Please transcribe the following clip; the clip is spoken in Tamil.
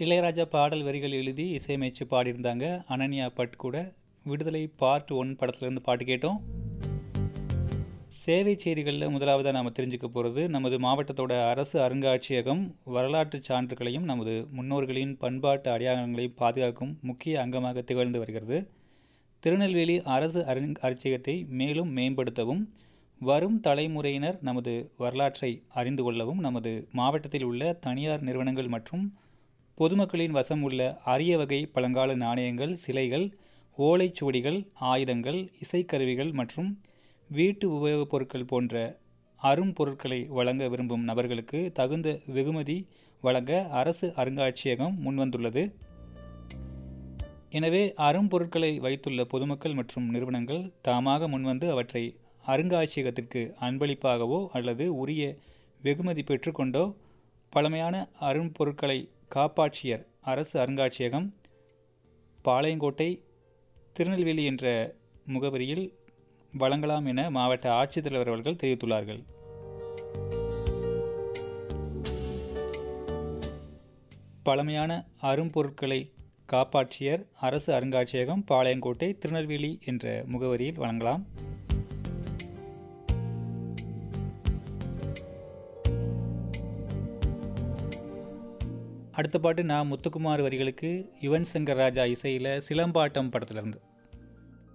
இளையராஜா பாடல் வரிகள் எழுதி இசையமைச்சு பாடியிருந்தாங்க அனன்யா பட் கூட விடுதலை பார்ட் ஒன் படத்துலேருந்து பாட்டு கேட்டோம் சேவை செய்திகளில் முதலாவதாக நாம் தெரிஞ்சுக்க போகிறது நமது மாவட்டத்தோட அரசு அருங்காட்சியகம் வரலாற்று சான்றுகளையும் நமது முன்னோர்களின் பண்பாட்டு அடையாளங்களையும் பாதுகாக்கும் முக்கிய அங்கமாக திகழ்ந்து வருகிறது திருநெல்வேலி அரசு அருங்காட்சியகத்தை மேலும் மேம்படுத்தவும் வரும் தலைமுறையினர் நமது வரலாற்றை அறிந்து கொள்ளவும் நமது மாவட்டத்தில் உள்ள தனியார் நிறுவனங்கள் மற்றும் பொதுமக்களின் வசம் உள்ள அரிய வகை பழங்கால நாணயங்கள் சிலைகள் ஓலைச்சுவடிகள் ஆயுதங்கள் இசைக்கருவிகள் மற்றும் வீட்டு உபயோகப் பொருட்கள் போன்ற அரும்பொருட்களை வழங்க விரும்பும் நபர்களுக்கு தகுந்த வெகுமதி வழங்க அரசு அருங்காட்சியகம் முன்வந்துள்ளது எனவே அரும்பொருட்களை வைத்துள்ள பொதுமக்கள் மற்றும் நிறுவனங்கள் தாமாக முன்வந்து அவற்றை அருங்காட்சியகத்திற்கு அன்பளிப்பாகவோ அல்லது உரிய வெகுமதி பெற்றுக்கொண்டோ பழமையான அரும்பொருட்களை காப்பாட்சியர் அரசு அருங்காட்சியகம் பாளையங்கோட்டை திருநெல்வேலி என்ற முகவரியில் வழங்கலாம் என மாவட்ட ஆட்சித்தலைவர் அவர்கள் தெரிவித்துள்ளார்கள் பழமையான அரும்பொருட்களை காப்பாட்சியர் அரசு அருங்காட்சியகம் பாளையங்கோட்டை திருநெல்வேலி என்ற முகவரியில் வழங்கலாம் அடுத்த பாட்டு நான் முத்துக்குமார் வரிகளுக்கு யுவன் சங்கர் ராஜா இசையில் சிலம்பாட்டம் படத்திலிருந்து